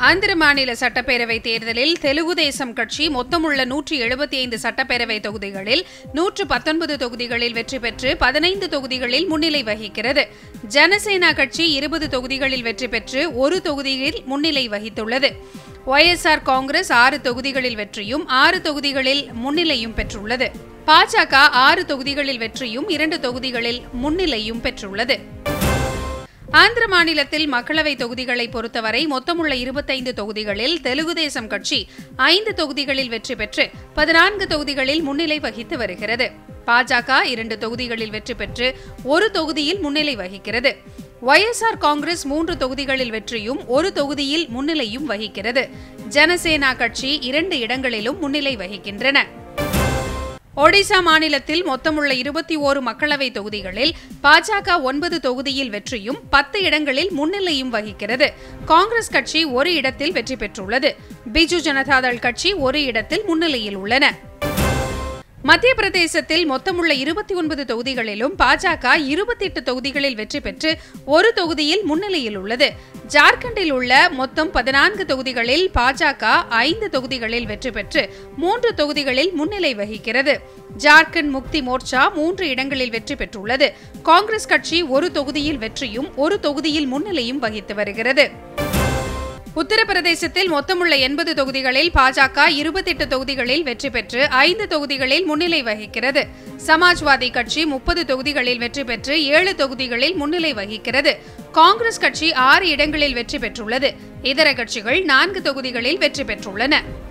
ஆந்திர மாநில சட்டப்பேரவை தேர்தலில் தெலுங்கு தேசம் கட்சி மொத்தமுள்ள நூற்றி எழுபத்தி ஐந்து சட்டப்பேரவை தொகுதிகளில் நூற்று பத்தொன்பது தொகுதிகளில் வெற்றி பெற்று பதினைந்து தொகுதிகளில் முன்னிலை வகிக்கிறது ஜனசேனா கட்சி இருபது தொகுதிகளில் வெற்றி பெற்று ஒரு தொகுதியில் முன்னிலை வகித்துள்ளது ஒய்எஸ்ஆர் காங்கிரஸ் ஆறு தொகுதிகளில் வெற்றியும் ஆறு தொகுதிகளில் முன்னிலையும் பெற்றுள்ளது பாஜக ஆறு தொகுதிகளில் வெற்றியும் இரண்டு தொகுதிகளில் முன்னிலையும் பெற்றுள்ளது ஆந்திர மாநிலத்தில் மக்களவை தொகுதிகளை பொறுத்தவரை மொத்தமுள்ள இருபத்தைந்து தொகுதிகளில் தெலுங்கு தேசம் கட்சி ஐந்து தொகுதிகளில் வெற்றி பெற்று பதினான்கு தொகுதிகளில் முன்னிலை வகித்து வருகிறது பாஜக இரண்டு தொகுதிகளில் வெற்றி பெற்று ஒரு தொகுதியில் முன்னிலை வகிக்கிறது ஒய்எஸ்ஆர் காங்கிரஸ் மூன்று தொகுதிகளில் வெற்றியும் ஒரு தொகுதியில் முன்னிலையும் வகிக்கிறது ஜனசேனா கட்சி இரண்டு இடங்களிலும் முன்னிலை வகிக்கின்றன ஒடிசா மாநிலத்தில் மொத்தமுள்ள இருபத்தி ஓரு மக்களவை தொகுதிகளில் பாஜக ஒன்பது தொகுதியில் வெற்றியும் பத்து இடங்களில் முன்னிலையும் வகிக்கிறது காங்கிரஸ் கட்சி ஒரு இடத்தில் வெற்றி பெற்றுள்ளது பிஜு ஜனதாதள் கட்சி ஒரு இடத்தில் முன்னிலையில் உள்ளன மத்திய பிரதேசத்தில் மொத்தமுள்ள இருபத்தி ஒன்பது தொகுதிகளிலும் பாஜக இருபத்தி எட்டு தொகுதிகளில் வெற்றி பெற்று ஒரு தொகுதியில் முன்னிலையில் உள்ளது ஜார்க்கண்டில் உள்ள மொத்தம் பதினான்கு தொகுதிகளில் பாஜக ஐந்து தொகுதிகளில் வெற்றி பெற்று மூன்று தொகுதிகளில் முன்னிலை வகிக்கிறது ஜார்க்கண்ட் முக்தி மோர்ச்சா மூன்று இடங்களில் வெற்றி பெற்றுள்ளது காங்கிரஸ் கட்சி ஒரு தொகுதியில் வெற்றியும் ஒரு தொகுதியில் முன்னிலையும் வகித்து வருகிறது உத்தரப்பிரதேசத்தில் மொத்தமுள்ள எண்பது தொகுதிகளில் பாஜக இருபத்தெட்டு தொகுதிகளில் வெற்றி பெற்று ஐந்து தொகுதிகளில் முன்னிலை வகிக்கிறது சமாஜ்வாதி கட்சி முப்பது தொகுதிகளில் வெற்றி பெற்று ஏழு தொகுதிகளில் முன்னிலை வகிக்கிறது காங்கிரஸ் கட்சி ஆறு இடங்களில் வெற்றி பெற்றுள்ளது இதர கட்சிகள் நான்கு தொகுதிகளில் வெற்றி பெற்றுள்ளன